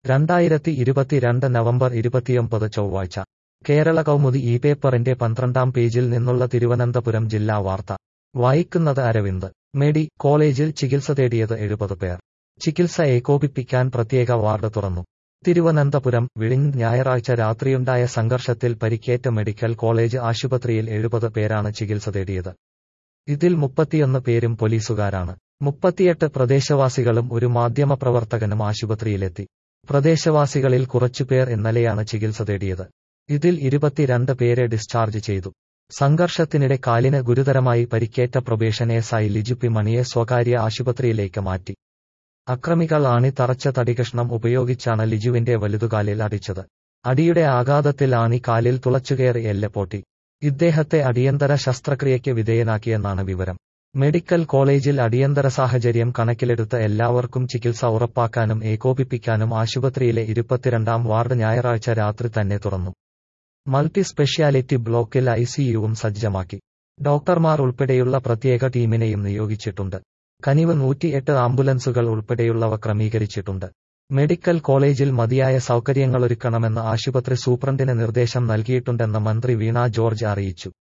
രണ്ടായിരത്തി ഇരുപത്തിരണ്ട് നവംബർ ഇരുപത്തിയൊമ്പത് ചൊവ്വാഴ്ച കേരള കൗമുദി ഈ പേപ്പറിന്റെ പന്ത്രണ്ടാം പേജിൽ നിന്നുള്ള തിരുവനന്തപുരം ജില്ലാ വാർത്ത വായിക്കുന്നത് അരവിന്ദ് മെഡി കോളേജിൽ ചികിത്സ തേടിയത് എഴുപത് പേർ ചികിത്സ ഏകോപിപ്പിക്കാൻ പ്രത്യേക വാർഡ് തുറന്നു തിരുവനന്തപുരം വിഴിഞ്ഞ് ഞായറാഴ്ച രാത്രിയുണ്ടായ സംഘർഷത്തിൽ പരിക്കേറ്റ മെഡിക്കൽ കോളേജ് ആശുപത്രിയിൽ എഴുപത് പേരാണ് ചികിത്സ തേടിയത് ഇതിൽ മുപ്പത്തിയൊന്ന് പേരും പോലീസുകാരാണ് മുപ്പത്തിയെട്ട് പ്രദേശവാസികളും ഒരു മാധ്യമപ്രവർത്തകനും ആശുപത്രിയിലെത്തി പ്രദേശവാസികളിൽ കുറച്ചുപേർ ഇന്നലെയാണ് ചികിത്സ തേടിയത് ഇതിൽ ഇരുപത്തിരണ്ട് പേരെ ഡിസ്ചാർജ് ചെയ്തു സംഘർഷത്തിനിടെ കാലിന് ഗുരുതരമായി പരിക്കേറ്റ പ്രൊബേഷൻ എസ്ഐ ലിജു പി മണിയെ സ്വകാര്യ ആശുപത്രിയിലേക്ക് മാറ്റി അക്രമികൾ ആണി തറച്ച തടികഷ്ണം ഉപയോഗിച്ചാണ് ലിജുവിന്റെ വലുതുകാലിൽ അടിച്ചത് അടിയുടെ ആഘാതത്തിൽ ആണി കാലിൽ തുളച്ചുകയറി എല്ല് പൊട്ടി ഇദ്ദേഹത്തെ അടിയന്തര ശസ്ത്രക്രിയയ്ക്ക് വിധേയനാക്കിയെന്നാണ് വിവരം മെഡിക്കൽ കോളേജിൽ അടിയന്തര സാഹചര്യം കണക്കിലെടുത്ത് എല്ലാവർക്കും ചികിത്സ ഉറപ്പാക്കാനും ഏകോപിപ്പിക്കാനും ആശുപത്രിയിലെ ഇരുപത്തിരണ്ടാം വാർഡ് ഞായറാഴ്ച രാത്രി തന്നെ തുറന്നു മൾട്ടി സ്പെഷ്യാലിറ്റി ബ്ലോക്കിൽ ഐസിയുവും സജ്ജമാക്കി ഡോക്ടർമാർ ഉൾപ്പെടെയുള്ള പ്രത്യേക ടീമിനെയും നിയോഗിച്ചിട്ടുണ്ട് കനിവ് നൂറ്റിയെട്ട് ആംബുലൻസുകൾ ഉൾപ്പെടെയുള്ളവ ക്രമീകരിച്ചിട്ടുണ്ട് മെഡിക്കൽ കോളേജിൽ മതിയായ സൗകര്യങ്ങളൊരുക്കണമെന്ന് ആശുപത്രി സൂപ്രണ്ടിന് നിർദ്ദേശം നൽകിയിട്ടുണ്ടെന്ന് മന്ത്രി വീണ ജോർജ് അറിയിച്ചു